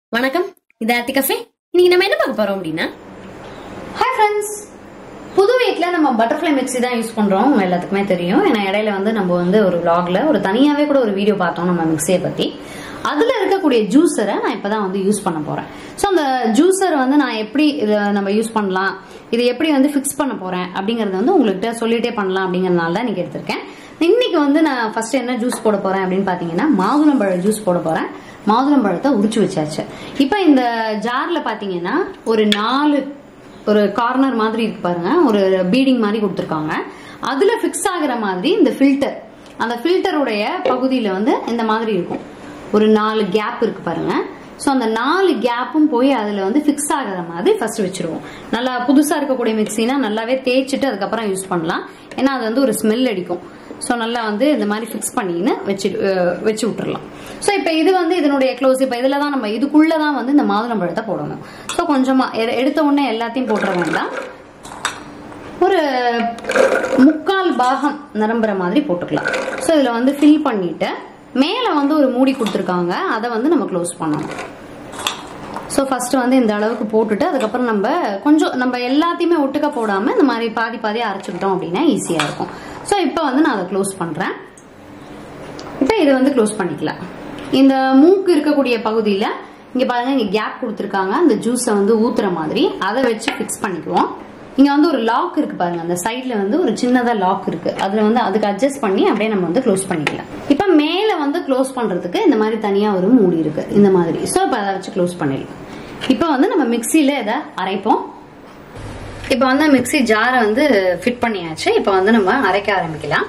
வணக்கம் இது ஆர்த்தி கஃபே இன்னைக்கு நம்ம என்ன பார்க்க போறோம் அப்படின்னா ஹாய் ஃப்ரெண்ட்ஸ் புது வீட்டில் நம்ம பட்டர்ஃப்ளை மிக்ஸி தான் யூஸ் பண்ணுறோம் உங்க எல்லாத்துக்குமே தெரியும் ஏன்னா இடையில வந்து நம்ம வந்து ஒரு vlogல ஒரு தனியாகவே கூட ஒரு வீடியோ பார்த்தோம் நம்ம மிக்ஸியை பற்றி அதில் இருக்கக்கூடிய ஜூஸரை நான் இப்போ தான் வந்து யூஸ் பண்ண போகிறேன் ஸோ அந்த ஜூஸரை வந்து நான் எப்படி இதை நம்ம யூஸ் பண்ணலாம் இது எப்படி வந்து ஃபிக்ஸ் பண்ண போகிறேன் அப்படிங்கறத வந்து உங்கள்கிட்ட சொல்லிட்டே பண்ணலாம் அப்படிங்கறதுனால தான் இன்னைக்கு எடுத்திருக்கேன் இன்னைக்கு வந்து நான் ஃபர்ஸ்ட் என்ன ஜூஸ் போட போறேன் அப்படின்னு பாத்தீங்கன்னா மாதுளம்பழ ஜூஸ் போட போறேன் மாதுளம்பழத்தை உரிச்சு வச்சாச்சு இப்போ இந்த ஜார்ல பாத்தீங்கன்னா ஒரு நாலு ஒரு கார்னர் மாதிரி இருக்கு பாருங்க ஒரு பீடிங் மாதிரி கொடுத்துருக்காங்க அதுல ஃபிக்ஸ் ஆகுற மாதிரி இந்த ஃபில்டர் அந்த ஃபில்டருடைய பகுதியில வந்து இந்த மாதிரி இருக்கும் ஒரு நாலு கேப் இருக்கு பாருங்க ஸோ அந்த நாலு கேப்பும் போய் அதில் வந்து ஃபிக்ஸ் ஆகிற மாதிரி ஃபர்ஸ்ட் வச்சிருவோம் நல்லா புதுசாக இருக்கக்கூடிய மிக்ஸினா நல்லாவே தேய்ச்சிட்டு அதுக்கப்புறம் யூஸ் பண்ணலாம் ஏன்னா அது வந்து ஒரு ஸ்மெல் அடிக்கும் ஸோ நல்லா வந்து இந்த மாதிரி ஃபிக்ஸ் பண்ணின்னு வச்சு அஹ், வச்சு விட்டுறலாம் ஸோ இப்போ இது வந்து இதனுடைய க்ளோஸ் இப்போ இதில் தான் நம்ம இதுக்குள்ளே தான் வந்து இந்த மாதுளம்பழத்தை போடணும் ஸோ கொஞ்சமாக எடுத்த உடனே எல்லாத்தையும் போட்டுற வேண்டாம் ஒரு முக்கால் பாகம் நிரம்புற மாதிரி போட்டுக்கலாம் ஸோ இதில் வந்து ஃபில் பண்ணிட்டு மேலே வந்து ஒரு மூடி கொடுத்துருக்காங்க அதை வந்து நம்ம க்ளோஸ் பண்ணணும் ஸோ ஃபர்ஸ்ட் வந்து இந்த அளவுக்கு போட்டுட்டு அதுக்கப்புறம் நம்ம கொஞ்சம் நம்ம எல்லாத்தையுமே ஒட்டுக்க போடாம இந்த மாதிரி பாதி பாதி அரைச்சுக்கிட்டோம் அப்படின்னா ஈஸியா இருக்கும் ஸோ இப்போ வந்து நான் அதை க்ளோஸ் பண்றேன் இப்போ இது வந்து க்ளோஸ் பண்ணிக்கலாம் இந்த மூக்கு இருக்கக்கூடிய பகுதியில இங்க பாருங்க இங்க கேப் கொடுத்துருக்காங்க அந்த ஜூஸை வந்து ஊத்துற மாதிரி அதை வச்சு ஃபிக்ஸ் பண்ணிக்குவோம் இங்க வந்து ஒரு லாக் இருக்கு பாருங்க அந்த சைட்ல வந்து ஒரு சின்னதா லாக் இருக்கு அதுல வந்து அதுக்கு அட்ஜஸ்ட் பண்ணி அப்படியே நம்ம வந்து க்ளோஸ் பண்ணிக்கலாம் இப்ப மேல வந்து க்ளோஸ் பண்றதுக்கு இந்த மாதிரி தனியா ஒரு மூடி இருக்கு இந்த மாதிரி சோ இப்ப அதை வச்சு க்ளோஸ் பண்ணிடலாம் இப்ப வந்து நம்ம மிக்சியில இதை அரைப்போம் இப்ப வந்து மிக்ஸி ஜாரை வந்து ஃபிட் பண்ணியாச்சு இப்ப வந்து நம்ம அரைக்க ஆரம்பிக்கலாம்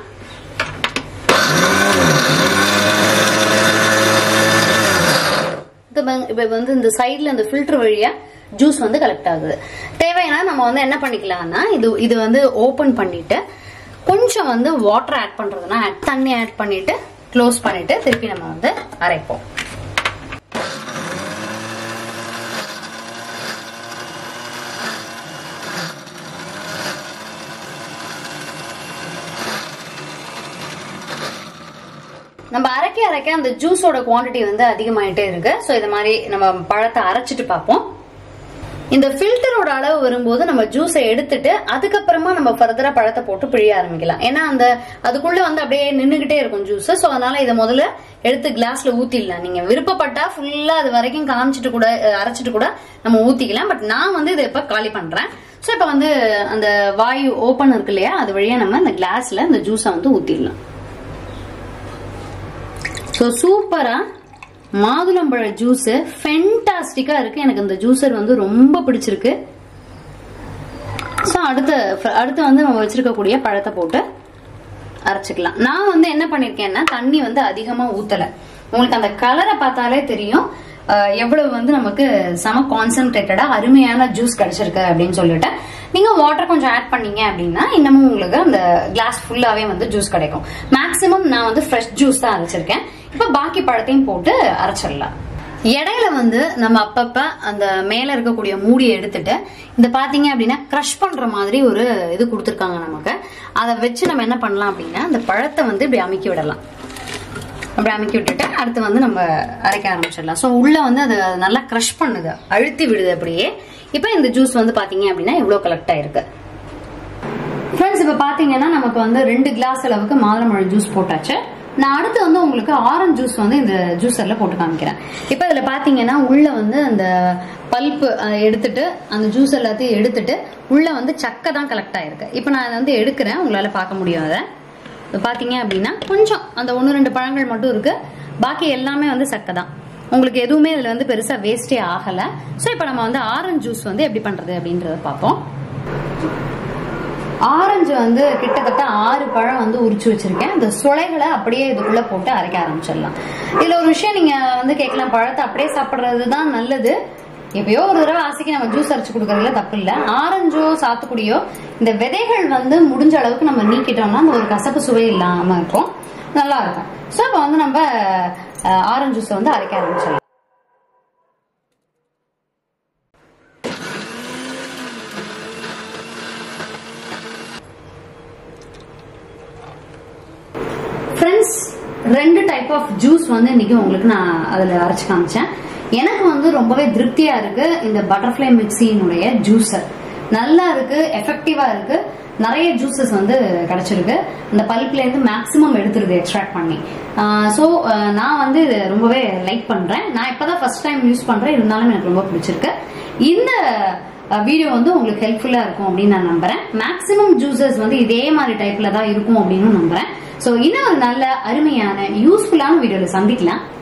இது வந்து- இப்ப வந்து இந்த சைடுல இந்த ஃபில்டர் வழியா ஜூஸ் வந்து கலெக்ட் ஆகுது தேவைன்னா நம்ம வந்து என்ன பண்ணிக்கலாம்னா இது இது வந்து ஓபன் பண்ணிட்டு கொஞ்சம் வந்து வாட்டர் ஆட் பண்றதுன்னா add- தண்ணி ஆட் பண்ணிட்டு க்ளோஸ் பண்ணிட்டு திருப்பி நம்ம வந்து அரைப்போம் நம்ம அரைக்க அரைக்க அந்த ஜூஸோட குவாண்டிட்டி வந்து அதிகமாயிட்டே இருக்கு ஸோ இது மாதிரி நம்ம பழத்தை அரைச்சிட்டு பார்ப்போம் இந்த ஃபில்டரோட அளவு வரும்போது நம்ம ஜூஸை எடுத்துட்டு அதுக்கப்புறமா நம்ம ஃபர்தரா பழத்தை போட்டு பிழிய ஆரம்பிக்கலாம் ஏன்னா அந்த அதுக்குள்ள வந்து அப்படியே நின்னுகிட்டே இருக்கும் ஜூஸ் ஸோ அதனால இதை முதல்ல எடுத்து கிளாஸ்ல ஊத்திடலாம் நீங்க விருப்பப்பட்டா ஃபுல்லா அது வரைக்கும் காமிச்சிட்டு கூட அஹ், அரைச்சிட்டு கூட நம்ம ஊத்திக்கலாம் பட் நான் வந்து இதை இப்ப காலி பண்றேன் ஸோ இப்ப வந்து அந்த வாயு ஓப்பன் இருக்கு இல்லையா அது வழியா நம்ம அந்த கிளாஸ்ல இந்த ஜூஸை வந்து ஊத்திடலாம் ஸோ சூப்பரா மாதுளம்பழ ஜூஸ் ஃபென்டாஸ்டிக்கா இருக்கு எனக்கு இந்த ஜூஸர் வந்து ரொம்ப பிடிச்சிருக்கு ஸோ அடுத்து அடுத்து வந்து நம்ம வச்சிருக்கக்கூடிய பழத்தை போட்டு அரைச்சிக்கலாம் நான் வந்து என்ன பண்ணிருக்கேன்னா தண்ணி வந்து அதிகமா ஊத்தல உங்களுக்கு அந்த கலரை பார்த்தாலே தெரியும் அஹ், எவ்வளவு வந்து நமக்கு செம கான்சென்ட்ரேட்டடா அருமையான ஜூஸ் கிடைச்சிருக்கு அப்படின்னு சொல்லிட்டு நீங்க வாட்டர் கொஞ்சம் ஆட் பண்ணீங்க அப்படின்னா இன்னமும் உங்களுக்கு அந்த கிளாஸ் ஃபுல்லாவே வந்து ஜூஸ் கிடைக்கும் மேக்ஸிமம் நான் வந்து ஃப்ரெஷ் ஜூஸ் தான் அரைச்சிருக்கேன் இப்ப பாக்கி பழத்தையும் போட்டு அரைச்சிடலாம் இடையில வந்து நம்ம அப்பப்ப அந்த மேல இருக்கக்கூடிய மூடியை எடுத்துட்டு இந்த பாத்தீங்க அப்படின்னா க்ரஷ் பண்ற மாதிரி ஒரு இது கொடுத்துருக்காங்க நமக்கு அதை வச்சு நம்ம என்ன பண்ணலாம் அப்படின்னா அந்த பழத்தை வந்து இப்படி அமுக்கி விடலாம் அப்படி அமுக்கி விட்டுட்டு அடுத்து வந்து நம்ம அரைக்க ஆரம்பிச்சிடலாம் ஸோ உள்ள வந்து அது நல்லா க்ரஷ் பண்ணுது அழுத்தி விடுது அப்படியே இப்போ இந்த ஜூஸ் வந்து பாத்தீங்க அப்படின்னா இவ்வளோ கலெக்ட் ஆயிருக்கு ஃப்ரெண்ட்ஸ் இப்போ பார்த்தீங்கன்னா நமக்கு வந்து ரெண்டு கிளாஸ் அளவுக்கு மாதுளம்பழம் ஜூஸ் போட்டாச்சு நான் அடுத்து வந்து உங்களுக்கு ஆரஞ்சு ஜூஸ் வந்து இந்த ஜூஸர்ல போட்டு காமிக்கிறேன் இப்போ இதில் பார்த்தீங்கன்னா உள்ள வந்து அந்த பல்ப்பு எடுத்துட்டு அந்த ஜூஸ் எல்லாத்தையும் எடுத்துட்டு உள்ள வந்து சக்கை தான் கலெக்ட் ஆயிருக்கு இப்போ நான் அதை வந்து எடுக்கிறேன் உங்களால பார்க்க முடியும் அதை இப்போ பார்த்தீங்க அப்படின்னா கொஞ்சம் அந்த ஒன்று ரெண்டு பழங்கள் மட்டும் இருக்கு பாக்கி எல்லாமே வந்து சக்கை தான் உங்களுக்கு எதுவுமே இதில் வந்து பெருசாக வேஸ்டே ஆகலை ஸோ இப்போ நம்ம வந்து ஆரஞ்சு ஜூஸ் வந்து எப்படி பண்ணுறது அப்படின்றத பார்ப்போம் ஆரஞ்சு வந்து கிட்டத்தட்ட ஆறு பழம் வந்து உரிச்சு வச்சிருக்கேன் இந்த சுளைகளை அப்படியே இதுக்குள்ள போட்டு அரைக்க ஆரம்பிச்சிடலாம் இதுல ஒரு விஷயம் நீங்க வந்து கேட்கலாம் பழத்தை அப்படியே சாப்பிடுறது தான் நல்லது எப்பயோ ஒரு தடவை ஆசைக்கு நம்ம ஜூஸ் அரைச்சு கொடுக்கறதுல தப்பு இல்ல ஆரஞ்சோ சாத்துக்குடியோ இந்த விதைகள் வந்து முடிஞ்ச அளவுக்கு நம்ம நீக்கிட்டோம்னா அந்த ஒரு கசப்பு சுவை இல்லாம இருக்கும் நல்லா இருக்கும் ஸோ இப்போ வந்து நம்ம அஹ், ஆரஞ்சு ஜூஸை வந்து அரைக்க ஆரம்பிச்சிடலாம் ஃப்ரெண்ட்ஸ் ரெண்டு டைப் ஆஃப் ஜூஸ் வந்து இன்னைக்கு உங்களுக்கு நான் அதில் அரைச்சு காமிச்சேன் எனக்கு வந்து ரொம்பவே திருப்தியா இருக்கு இந்த பட்டர்ஃப்ளை மிக்சியினுடைய ஜூஸர் நல்லா இருக்கு எஃபெக்டிவா இருக்கு நிறைய ஜூசஸ் வந்து கிடைச்சிருக்கு இந்த பல்ப்ல இருந்து மேக்ஸிமம் எடுத்துருது எக்ஸ்ட்ராக்ட் பண்ணி ஸோ நான் வந்து இது ரொம்பவே லைக் பண்றேன் நான் இப்பதான் ஃபர்ஸ்ட் டைம் யூஸ் பண்றேன் இருந்தாலும் எனக்கு ரொம்ப பிடிச்சிருக்கு இந்த வீடியோ வந்து உங்களுக்கு ஹெல்ப்ஃபுல்லா இருக்கும் அப்படின்னு நான் நம்புறேன் மேக்ஸிமம் ஜூசஸ் வந்து இதே மாதிரி டைப்ல தான் இருக்கும் அப்படின்னு நம்புறேன் ஸோ இன்னும் ஒரு நல்ல அருமையான யூஸ்ஃபுல்லான வீடியோல சந்திக்கலாம்